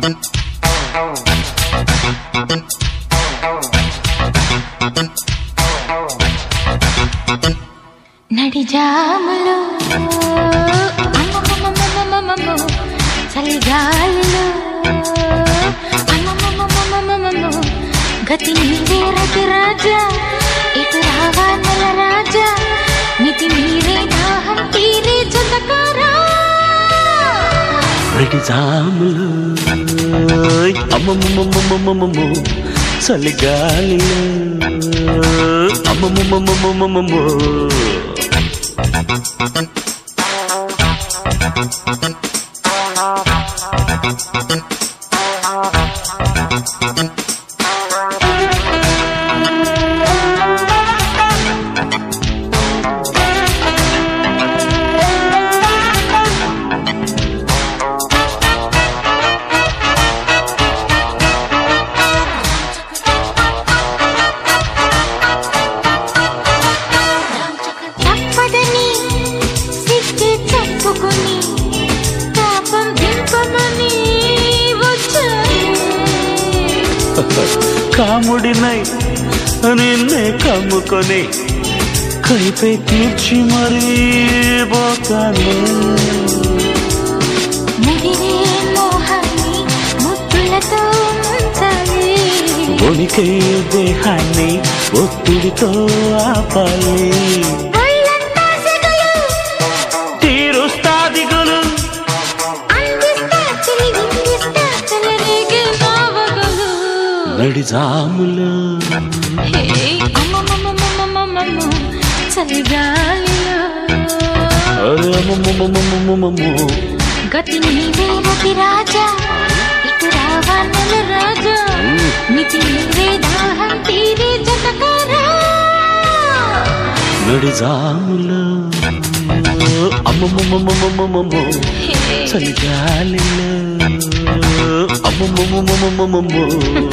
నడిజాములు అమ్మమ్మమ్మమ్మమ్మమ్మమ్మో, చలిగాలిలో అమ్మమ్మమ్మమ్మమ్మమ్మమ్మో, గతి నీవే రతి రాజా ఇటు రావా నల రాజా మితి మీరే దాహం తీరే జతకారా రెడి జాములు అమ్మమ్మమ్మమ్మమ్మమ్మమ్మో చలిగాలిలో అమ్మమ్మమ్మమ్మమ్మమ్మమ్మో తప్పదని సిగ్గు చెప్పుకుని పాపం దింపమని వచ్చాను కాముడినై నిన్నే కమ్ముకొని కైపై తీర్చి మరీ పోతాను ముదిరే మోహాన్ని ముద్దులతో ముంచాలి ఉనికి దేహాన్ని ఒత్తిడితో ఆపాలి ఒళ్ళంతా సెగలు తీరుస్తా దిగులు అందిస్తా చిలి విందిస్తా చెలరేగే నావగలు నడిజాములు హే అమ్మమ్మమ్మమ్మమ్మమ్మమ్మో చలిగాలిలో అమ్మమ్మమ్మమ్మమ్మమ్మమ్మో. గతి నీవే రతి రాజా ఇటు రావా నల రాజా మితి నీవే దాహం తీరే జతకారా నడిజాములు అమ్మమ్మమ్మమ్మమ్మమ్మమ్మో చలిగాలిలో అమ్మమ్మమ్మమ్మమ్మమ్మమ్మో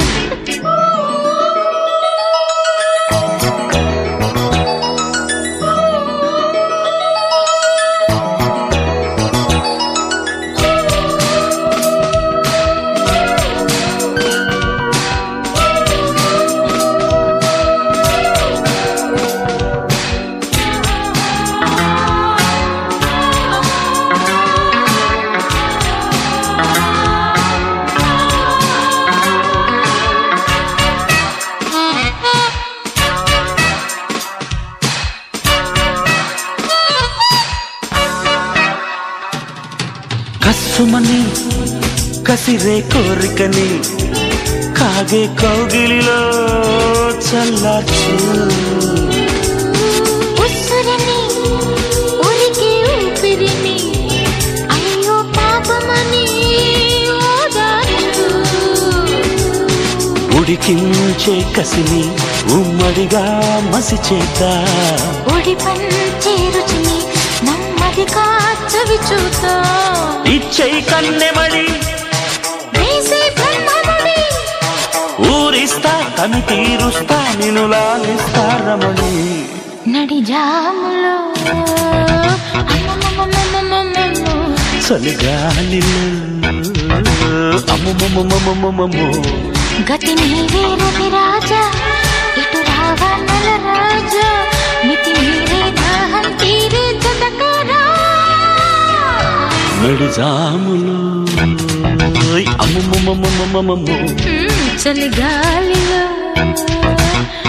కస్సుమని కసిరే కోరికని కాగే కౌగిలిలో చల్లార్చు ఉస్సురని ఉరికి ఊపిరిని అయ్యో పాపమని ఓదార్చు ఉడికించే కసిని ఉమ్మడిగా మసి చేత ఒడి పంచే రుచిని నెమ్మదిగా చవి చూతా ఇచ్చై కన్నెమడి వేసే బ్రహ్మముడి ఊరిస్తా తను తీరుస్తా నిన్ను లాలిస్తా రమణి నడి జాములో అమ్మమ్మమ్మమ్మమ్మమ్మమ్మో చలిగాలిలో అమ్మమ్మమ్మమ్మమ్మమ్మమ్మో గతి నీవే రవి రాజా ఇటు రావా నల రాజా మితి మీరే దాహం తీరే జతకారా నడిజాములు అమ్మమ్మమ్మమ్మమ్మమ్మమ్మో చలిగాలిలో